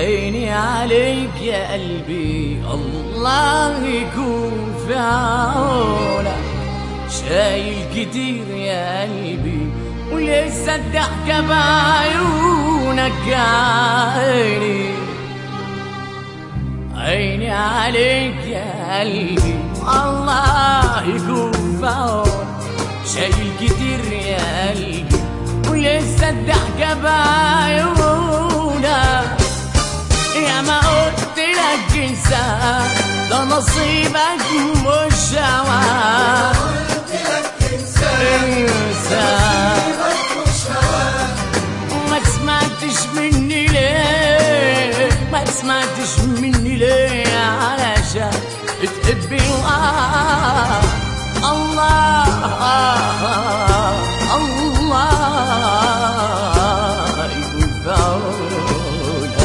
عيني عليك يا قلبي الله يكون في عونك شايل كتير يا قلبي ولسه الضحكة بعيونك يا عيني عيني عليك يا قلبي الله يكون في عونك شايل كتير يا قلبي ولسه الضحكة بعيونك يا ما قلت لك انسى ده نصيبك مش هوا انسى ما سمعتش مني ليه ما سمعتش مني ليه علشان تحبي الله الله الله يكون في عونك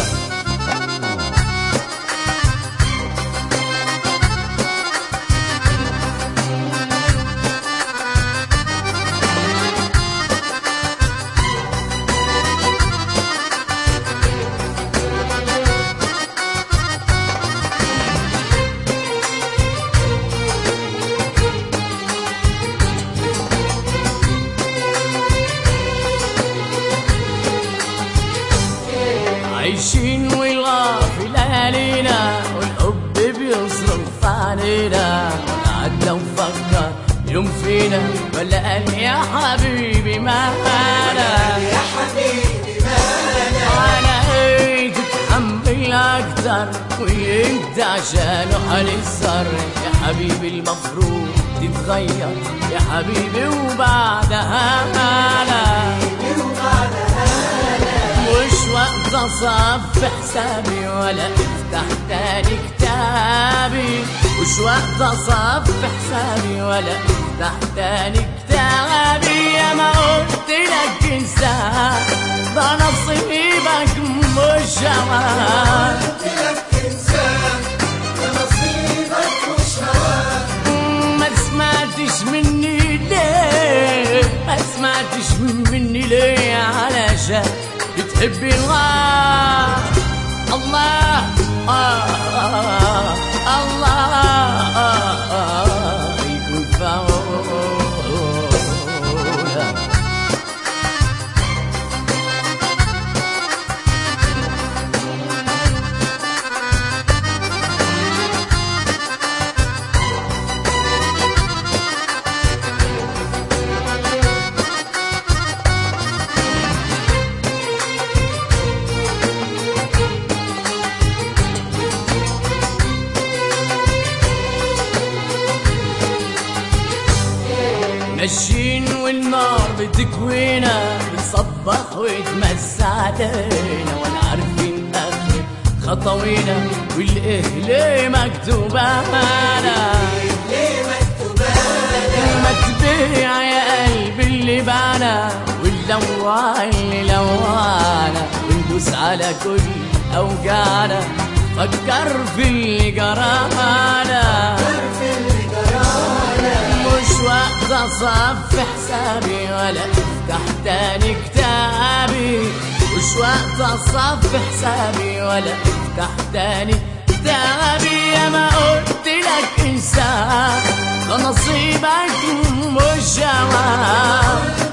عايشين والغاف ليالينا والحب بيصرف علينا قعدنا نفكر يوم فينا ولا قال يا حبيبي ما انا يا حبيبي مالك انا ايه تتحمل اكتر وانت عشانه هنسهر يا حبيبي المفروض تتغير يا حبيبي وبعدها انا مش وقت اصف حسابي ولا افتح تاني كتابي مش وقت اصف حسابي ولا افتح تاني كتابي يا ما قلت لك انسى ده نصيبك مش هواك قلت لك انسان ده نصيبك مش هواك ما سمعتش مني ليه ما سمعتش مني ليه علشان بتحبي الله الله آه آه الله آه آه يكون في عونك ماشيين والنار بتكوينا بتصبح وتمس علينا ولا عارفين اخر خطوينا والاهل مكتوبة لنا ليه مكتوبالك ما تبيع يا قلبي اللي بانا واللوع اللي لوانا وندوس على كل اوجاعنا فكر في اللي جرانا عارف اللي جرالك مش وقت اصف حسابي ولا افتح تاني كتابي مش وقت اصف حسابي ولا افتح تاني كتابي يا ما قلت لك انسى ده نصيبك مش هواك